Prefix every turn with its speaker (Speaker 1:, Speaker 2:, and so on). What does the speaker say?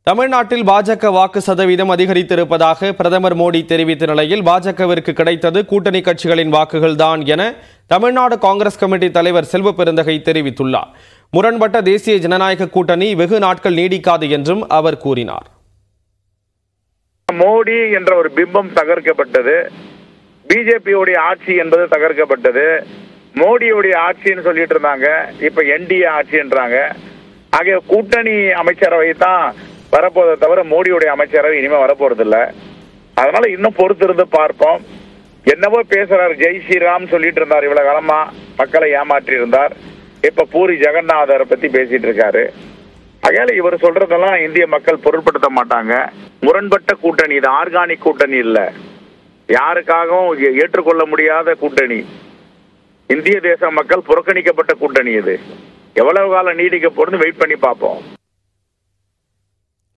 Speaker 1: தமிழ்நாட்டில் பாஜக வாக்கு சதவீதம் அதிகரித்திருப்பதாக பிரதமர் மோடி தெரிவித்த நிலையில் பாஜகவிற்கு கிடைத்தது கூட்டணி கட்சிகளின் வாக்குகள்தான் என தமிழ்நாடு காங்கிரஸ் கமிட்டி தலைவர் செல்வ பெருந்தகை தெரிவித்துள்ளார் முரண்பட்ட தேசிய ஜனநாயக கூட்டணி வெகு நாட்கள் நீடிக்காது என்றும் அவர் கூறினார்
Speaker 2: மோடி என்ற ஒரு பிம்பம் தகர்க்கப்பட்டது பிஜேபியுடைய ஆட்சி என்பது தகர்க்கப்பட்டது மோடியுடைய ஆட்சின்னு சொல்லிட்டு இருந்தாங்க இப்ப என்டிஏ ஆட்சின்றாங்க ஆகிய கூட்டணி அமைச்சரவை தான் வரப்போதை தவிர மோடியுடைய அமைச்சரவை இனிமே வரப்போறது இல்ல அதனால இன்னும் பொறுத்திருந்து பார்ப்போம் என்னவோ பேசுறாரு ஜெய் ஸ்ரீராம் சொல்லிட்டு இருந்தார் இவ்வளவு காலமா மக்களை ஏமாற்றி இருந்தார் இப்ப பூரி ஜெகநாதரை பத்தி பேசிட்டு இருக்காரு ஆகையால இவர் சொல்றதெல்லாம் இந்திய மக்கள் பொருட்படுத்த மாட்டாங்க முரண்பட்ட கூட்டணி இது ஆர்கானிக் கூட்டணி இல்ல யாருக்காகவும் ஏ- ஏற்றுக்கொள்ள முடியாத கூட்டணி இந்திய தேச மக்கள் புறக்கணிக்கப்பட்ட கூட்டணி இது எவ்வளவு காலம் நீடிக்க போறது வெயிட் பண்ணி பார்ப்போம்